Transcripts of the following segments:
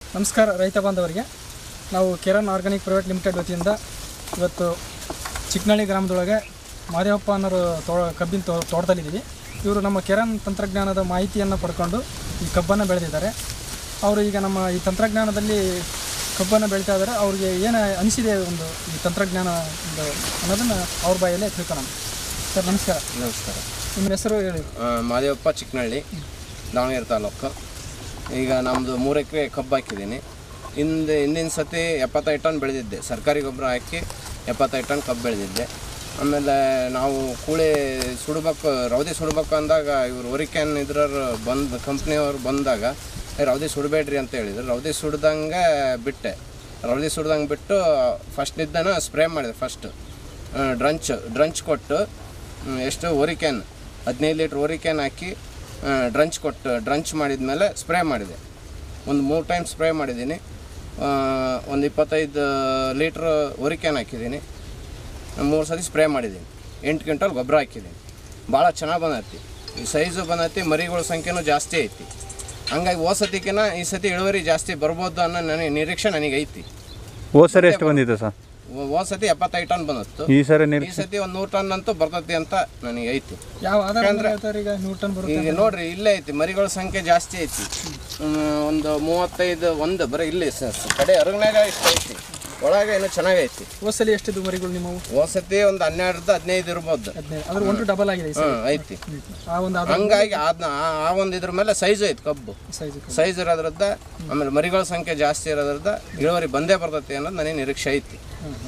ನಮಸ್ಕಾರ ರೈತ ಬಾಂಧವರಿಗೆ ನಾವು ಕಿರಣ್ ಆರ್ಗಾನಿಕ್ ಪ್ರೈವೇಟ್ ಲಿಮಿಟೆಡ್ ವತಿಯಿಂದ ಇವತ್ತು ಚಿಕ್ಕನಳ್ಳಿ ಗ್ರಾಮದೊಳಗೆ ಮಾದೇವಪ್ಪ ಅನ್ನೋರು ತೋ ಕಬ್ಬಿನ ತೋ ತೋಟದಲ್ಲಿದ್ದೀವಿ ಇವರು ನಮ್ಮ ಕಿರಣ್ ತಂತ್ರಜ್ಞಾನದ ಮಾಹಿತಿಯನ್ನು ಪಡ್ಕೊಂಡು ಈ ಕಬ್ಬನ್ನು ಬೆಳೆದಿದ್ದಾರೆ ಅವರು ಈಗ ನಮ್ಮ ಈ ತಂತ್ರಜ್ಞಾನದಲ್ಲಿ ಕಬ್ಬನ್ನು ಬೆಳೀತಾ ಇದ್ದಾರೆ ಅವ್ರಿಗೆ ಏನು ಅನಿಸಿದೆ ಒಂದು ಈ ತಂತ್ರಜ್ಞಾನ ಒಂದು ಅನ್ನೋದನ್ನು ಅವ್ರ ಬಾಯಲ್ಲೇ ತಿಳ್ಕೊಳ್ಳೋಣ ಸರ್ ನಮಸ್ಕಾರ ನಮಸ್ಕಾರ ನಿಮ್ಮ ಹೆಸರು ಹೇಳಿ ಆ, ಮಾದೇವಪ್ಪ ಚಿಕ್ಕನಹಳ್ಳಿ ದಾವಣಗೆರೆ ತಾಲೂಕು ಈಗ ನಮ್ಮದು ಮೂರು ಎಕರೆ ಕಬ್ಬು ಹಾಕಿದ್ದೀನಿ ಹಿಂದೆ ಹಿಂದಿನ ಸತಿ ಎಪ್ಪತ್ತೈದು ಟನ್ ಬೆಳೆದಿದ್ದೆ ಸರ್ಕಾರಿ ಗೊಬ್ಬರ ಹಾಕಿ ಎಪ್ಪತ್ತೈದು ಟನ್ ಕಬ್ಬು ಬೆಳೆದಿದ್ದೆ ಆಮೇಲೆ ನಾವು ಕೂಳೆ ಸುಡ್ಬೇಕು ರೌದಿ ಸುಡ್ಬೇಕು ಅಂದಾಗ ಇವರು ಒರಿಕ್ಯಾನ್ ಇದ್ರವ್ರು ಬಂದು ಕಂಪ್ನಿಯವ್ರು ಬಂದಾಗ "ಏ, ರೌದಿ ಸುಡಬೇಡ್ರಿ ಅಂತ ಹೇಳಿದ್ರು ರೌದಿ ಸುಡ್ದಂಗೆ ಬಿಟ್ಟೆ ರೌದಿ ಸುಡ್ದಂಗೆ ಬಿಟ್ಟು ಫಸ್ಟ್ನಿದ್ದನ ಸ್ಪ್ರೇ ಮಾಡಿದೆ ಫಸ್ಟ್ ಡ್ರಂಚ್ ಡ್ರಂಚ್ ಕೊಟ್ಟು ಹ್ಮ್, ಎಷ್ಟು ಓರಿಕ್ಯಾನ್ ಹದಿನೈದು ಲೀಟ್ರ್ ಓರಿಕ್ಯಾನ್ ಹಾಕಿ ಡ್ರಂಚ್ ಕೊಟ್ಟು ಡ್ರಂಚ್ ಮಾಡಿದ್ಮೇಲೆ ಸ್ಪ್ರೇ ಮಾಡಿದೆ ಒಂದು ಮೂರು ಟೈಮ್ ಸ್ಪ್ರೇ ಮಾಡಿದ್ದೀನಿ ಒಂದು ಇಪ್ಪತ್ತೈದು ಲೀಟ್ರ್ ಓರಿಕ್ಯಾನ್ ಹಾಕಿದ್ದೀನಿ ಮೂರು ಸತಿ ಸ್ಪ್ರೇ ಮಾಡಿದ್ದೀನಿ ಎಂಟು ಕ್ವಿಂಟಲ್ ಗೊಬ್ಬರ ಹಾಕಿದ್ದೀನಿ ಭಾಳ ಚೆನ್ನಾಗಿ ಬಂದೈತಿ ಈ ಸೈಜು ಬಂದೈತಿ ಮರಿಗಳ ಸಂಖ್ಯೆನೂ ಜಾಸ್ತಿ ಐತಿ ಹಂಗಾಗಿ ಹೋದ ಸತಿಕಿನ ಈ ಸತಿ ಇಳುವರಿ ಜಾಸ್ತಿ ಬರ್ಬೋದು ಅನ್ನೋ ನನಗೆ ನಿರೀಕ್ಷೆ ನನಗೆ ಐತಿ ಹೋದ್ ಸರಿ ಎಷ್ಟು ಬಂದಿದೆ ಸರ್ ಹೋದ ಸತಿ ಎಪ್ಪತ್ತೈದು ಟನ್ ಬಂದಿತ್ತು ಈ ಸರಿ ಈ ನಿರೀಕ್ಷೆ ಸತಿ ಒಂದು ನೂರು ಟನ್ ಅಂತೂ ಬರ್ತೈತಿ ಅಂತ ನನಗೆ ಐತಿ ಯಾವ ಆಧಾರ ಮೇಲೆ ಹೇಳ್ತಾರೆ ಈಗ ನೂರು ಟನ್ ಬರುತ್ತೆ ಈಗ ನೋಡ್ರಿ ಇಲ್ಲೇ ಐತಿ ಮರಿಗಳ ಸಂಖ್ಯೆ ಜಾಸ್ತಿ ಐತಿ ಹ್ಮ್, ಒಂದು ಮೂವತ್ತೈದು ಒಂದು ಬರೀ ಇಲ್ಲಿ ಸ ಸ- ಕಡೆ ಅರಗನಾಗ ಇಷ್ಟು ಐತಿ ಒಳಗೆ ಇನ್ನೂ ಚೆನ್ನಾಗೈತಿ ಹೋಸಲಿ ಎಷ್ಟಿದ್ದು ಮರಿಗಳು ನಿಮ್ಮವು ಹೋಸತಿ ಒಂದು ಹನ್ನೆರಡು ಹದಿನೈದು ಇರ್ಬೋದು ಹದಿನೈದು ಅದ್ರ ಒಂದು ಡಬಲ್ ಆಗಿದೆ ಈ ಸಲ. ಹ್ಮ್ ಐತಿ ಆ ಒಂದು ಆಧಾರ ಹಂಗಾಗಿ ಅದನ್ನ ಆ ಒಂದು ಇದ್ರ ಮೇಲೆ ಸೈಜ್ ಐತಿ ಕಬ್ಬು ಸೈಜ್ ಸೈಜ್ ಇರೋದ್ರದ್ದ ಆಮೇಲೆ ಮರಿಗಳ ಸಂಖ್ಯೆ ಜಾಸ್ತಿ ಇರೋದ್ರದ್ದ ಇಳುವರಿ ಬಂದೇ ಬರ್ತೈತಿ ಅನ್ನೋದು ನನಗೆ ನಿರೀಕ್ಷೆ ಐತಿ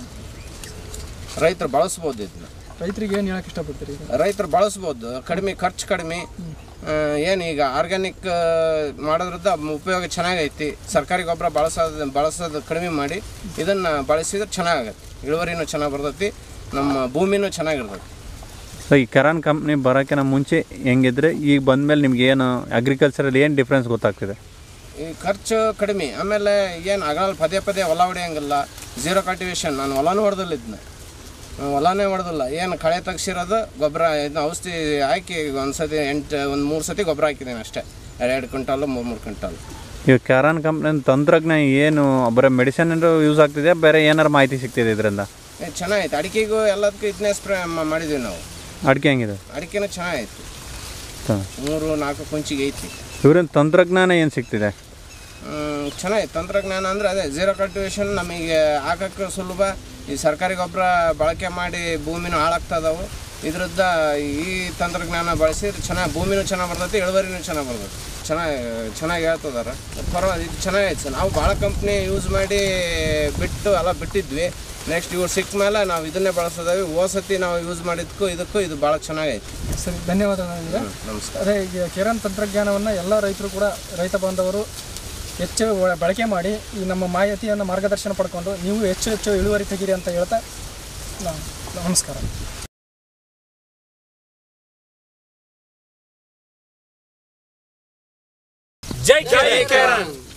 ರೈತರು ಬಳಸ್ಬೋದು ಇದನ್ನ ರೈತರಿಗೆ ಏನು ಹೇಳಕ್ ಇಷ್ಟಪಡ್ತೀರಿ ಈಗ ರೈತರು ಬಳಸ್ಬೋದು ಕಡಿಮೆ ಖರ್ಚು ಕಡಿಮೆ ಏನು ಈಗ ಆರ್ಗ್ಯಾನಿಕ್ ಮಾಡೋದ್ರಿಂದ ಉಪಯೋಗ ಚೆನ್ನಾಗೈತಿ ಸರ್ಕಾರಿ ಗೊಬ್ಬರ ಬಳಸೋದು ಬಳಸೋದು ಕಡಿಮೆ ಮಾಡಿ ಇದನ್ನು ಬಳಸಿದ್ರೆ ಚೆನ್ನಾಗತ್ತೆ ಇಳುವರಿನೂ ಚೆನ್ನಾಗಿ ಬರ್ತೈತಿ ನಮ್ಮ ಭೂಮಿನೂ ಚೆನ್ನಾಗಿರ್ತೈತಿ ಸೊ ಈ ಕೆರಾನ್ ಕಂಪ್ನಿ ಬರೋಕ್ಕಿಂತ ಮುಂಚೆ ಹೆಂಗಿದ್ರೆ ಈಗ ಬಂದಮೇಲೆ ನಿಮ್ಗೆ ಏನು ಅಗ್ರಿಕಲ್ಚರಲ್ಲಿ ಏನು ಡಿಫ್ರೆನ್ಸ್ ಗೊತ್ತಾಗ್ತಿದೆ ಈ ಖರ್ಚು ಕಡಿಮೆ ಆಮೇಲೆ ಏನು ಅಗಲ್ ಪದೇ ಪದೇ ಹೊಲ ಹೊಡೆಯಂಗಿಲ್ಲ ಝೀರೋ ಕಲ್ಟಿವೇಶನ್ ನಾನು ಹೊಲನೂ ಹೊಡೆದಿಲ್ಲ ಇದನ್ನ ಹೊಲನೇ ಹೊಡೆದಿಲ್ಲ ಏನು ಕಳೆ ತೆಗ್ಸಿರೋದು ಗೊಬ್ಬರ ಇದನ್ನ ಔಷಧಿ ಹಾಕಿ ಒಂದು ಸತಿ ಎಂಟು ಒಂದು ಮೂರು ಸತಿ ಗೊಬ್ಬರ ಹಾಕಿದ್ದೀನಿ ಅಷ್ಟೇ ಎರಡು ಕ್ವಿಂಟಾಲು ಮೂರು ಮೂರು ಕ್ವಿಂಟಾಲ್ ಈಗ ಕೆರಾನ್ ಕಂಪ್ನಿ ತಂತ್ರಜ್ಞಾನ ಏನು ಬರೀ ಮೆಡಿಸಿನ್ ಯೂಸ್ ಆಗ್ತಿದೆ ಬೇರೆ ಏನಾರು ಮಾಹಿತಿ ಸಿಗ್ತಿದೆ ಇದರಿಂದ ಏ, ಚೆನ್ನಾಗೈತೆ ಅಡಿಕೆಗೂ ಎಲ್ಲದಕ್ಕೂ ಇದನ್ನೇ ಸ್ಪ್ರೇ ಮಾಡಿದ್ವಿ ನಾವು ಅಡಿಕೆ ಹೆಂಗಿದೆ ಅಡಿಕೆನೂ ಚೆನ್ನಾಗೈತಿ ತ- ಮೂರು ನಾಲ್ಕು ಕುಂಚಿಗೆ ಐತಿ ಇವ್ರಿಂದ ತಂತ್ರಜ್ಞಾನ ಏನು ಸಿಗ್ತಿದೆ ಹ್ಮ್, ಚೆನ್ನಾಗೈತೆ ತಂತ್ರಜ್ಞಾನ ಅಂದರೆ ಅದೇ ಝೀರೋ ಕಲ್ಟಿವೇಶನ್ ನಮಗೆ ಹಾಕಕ್ಕೆ ಸುಲಭ ಈ ಸರ್ಕಾರಿ ಗೊಬ್ಬರ ಬಳಕೆ ಮಾಡಿ ಭೂಮಿನೂ ಹಾಳಾಗ್ತದವು ಇದ್ರದ್ದ ಈ ತಂತ್ರಜ್ಞಾನ ಬಳಸಿದ್ರೆ ಚೆನ್ನಾಗಿ ಭೂಮಿನೂ ಚೆನ್ನಾಗಿ ಬರ್ತೈತಿ ಇಳುವರಿನೂ ಚೆನ್ನಾಗಿ ಬರ್ತೈತಿ ಚೆನ್ನಾಗಿ ಚೆನ್ನಾಗಿ ಹೇಳ್ತದಾರ ಪರವಾಗಿಲ್ಲ ಇದು ಚೆನ್ನಾಗೈತೆ ಸರ್ ನಾವು ಭಾಳ ಕಂಪ್ನಿ ಯೂಸ್ ಮಾಡಿ ಬಿಟ್ಟು ಎಲ್ಲ ಬಿಟ್ಟಿದ್ವಿ ನೆಕ್ಸ್ಟ್ ಇವ್ರು ಸಿಕ್ಕ ಮೇಲೆ ನಾವು ಇದನ್ನೇ ಬಳಸೋದವಿ ಸತಿ ನಾವು ಯೂಸ್ ಮಾಡಿದ್ದಕ್ಕೂ ಇದಕ್ಕೂ ಇದು ಭಾಳ ಚೆನ್ನಾಗೈತಿ ಸರಿ ಧನ್ಯವಾದಗಳು ನಮಸ್ಕಾರ ಅದೇ ಈಗ ಕಿರಣ್ ತಂತ್ರಜ್ಞಾನವನ್ನು ಎಲ್ಲ ರೈತರು ಕೂಡ ರೈತ ಬಾಂಧವರು ಹೆಚ್ಚು ಒ- ಬಳಕೆ ಮಾಡಿ ಈ ನಮ್ಮ ಮಾಹಿತಿಯನ್ನು ಮಾರ್ಗದರ್ಶನ ಪಡ್ಕೊಂಡು ನೀವು ಹೆಚ್ಚು ಹೆಚ್ಚು ಇಳುವರಿ ತೆಗೀರಿ ಅಂತ ಹೇಳ್ತಾ ನಾನು ನಮಸ್ಕಾರ ಜೈ ಜೈ ಕಿರಣ್